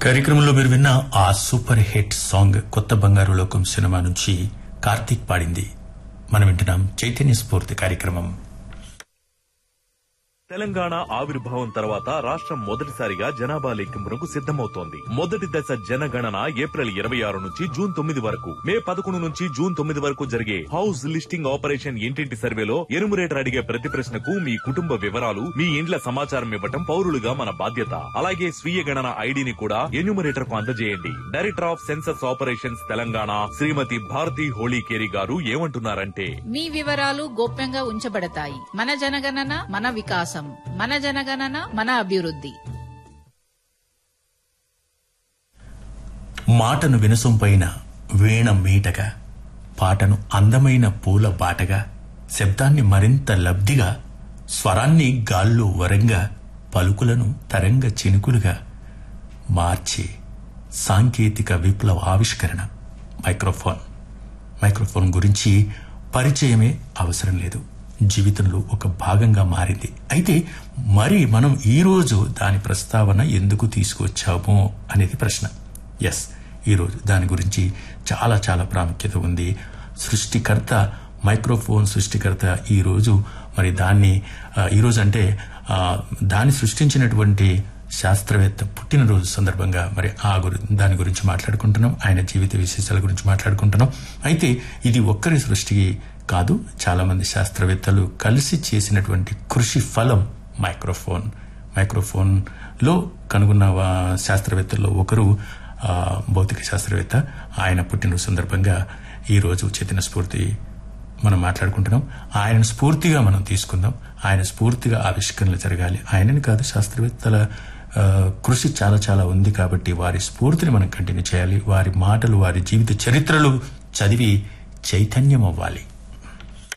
కార్యక్రమంలో మీరు విన్న ఆ సూపర్ హిట్ సాంగ్ కొత్త బంగారు లోకం సినిమా నుంచి కార్తీక్ పాడింది మనం వింటున్నాం చైతన్య స్ఫూర్తి కార్యక్రమం తెలంగాణ ఆవిర్భావం తర్వాత రాష్ట్రం మొదటిసారిగా జనాభా లెక్కింపునకు సిద్దమవుతోంది మొదటి దశ జనగణన ఏప్రిల్ ఇరవై ఆరు నుంచి జూన్ తొమ్మిది వరకు మే పదకొండు నుంచి జూన్ తొమ్మిది వరకు జరిగే హౌస్ లిస్టింగ్ ఆపరేషన్ ఇంటింటి సర్వేలో ఎనుమరేటర్ అడిగే ప్రతి ప్రశ్నకు మీ కుటుంబ వివరాలు మీ ఇండ్ల సమాచారం ఇవ్వటం పౌరులుగా మన బాధ్యత అలాగే స్వీయ గణన ఐడిని కూడా ఎన్యూమరేటర్ కు అందజేయండి director of census operations Telangana Shrimati Bharathi Holikeri garu ఏమంటున్నారంటే మీ వివరాలు గోప్యంగా ఉంచబడతాయి మన జనగణన మన వికాసం మన జనగణన మన అభివృద్ధి మాటను వినసొంపైన వీణ మీటగా పాటను అందమైన పూల బాటగా శబ్దాన్ని మరింత లబ్ధిగా స్వరాన్ని గాల్లో వరంగా పలుకులను తరంగ చినుకులుగా మార్చే సాంకేతిక విప్లవ ఆవిష్కరణ మైక్రోఫోన్ మైక్రోఫోన్ గురించి పరిచయమే అవసరం లేదు జీవితంలో ఒక భాగంగా మారింది అయితే మరి మనం ఈరోజు దాని ప్రస్తావన ఎందుకు తీసుకొచ్చాము అనేది ప్రశ్న ఎస్ ఈరోజు దాని గురించి చాలా చాలా ప్రాముఖ్యత ఉంది సృష్టికర్త మైక్రోఫోన్ సృష్టికర్త ఈరోజు మరి దాన్ని ఆ, ఈరోజు అంటే ఆ, దాన్ని సృష్టించినటువంటి శాస్త్రవేత్త పుట్టినరోజు సందర్భంగా మరి ఆ గురి దాని గురించి మాట్లాడుకుంటున్నాం ఆయన జీవిత విశేషాల గురించి మాట్లాడుకుంటున్నాం అయితే ఇది ఒక్కరి సృష్టి కాదు చాలా మంది శాస్త్రవేత్తలు కలిసి చేసినటువంటి కృషి ఫలం మైక్రోఫోన్ మైక్రోఫోన్ లో కనుగొన్న వా- శాస్త్రవేత్తల్లో ఒకరు ఆ, భౌతిక శాస్త్రవేత్త ఆయన పుట్టినరోజు సందర్భంగా ఈ రోజు చేతిన స్ఫూర్తి మనం మాట్లాడుకుంటున్నాం ఆయన స్ఫూర్తిగా మనం తీసుకుందాం ఆయన స్ఫూర్తిగా ఆవిష్కరణలు జరగాలి ఆయనని కాదు శాస్త్రవేత్తల ఆ, కృషి చాలా చాలా ఉంది కాబట్టి వారి స్ఫూర్తిని మనం కంటిన్యూ చేయాలి వారి మాటలు వారి జీవిత చరిత్రలు చదివి చైతన్యం అవ్వాలి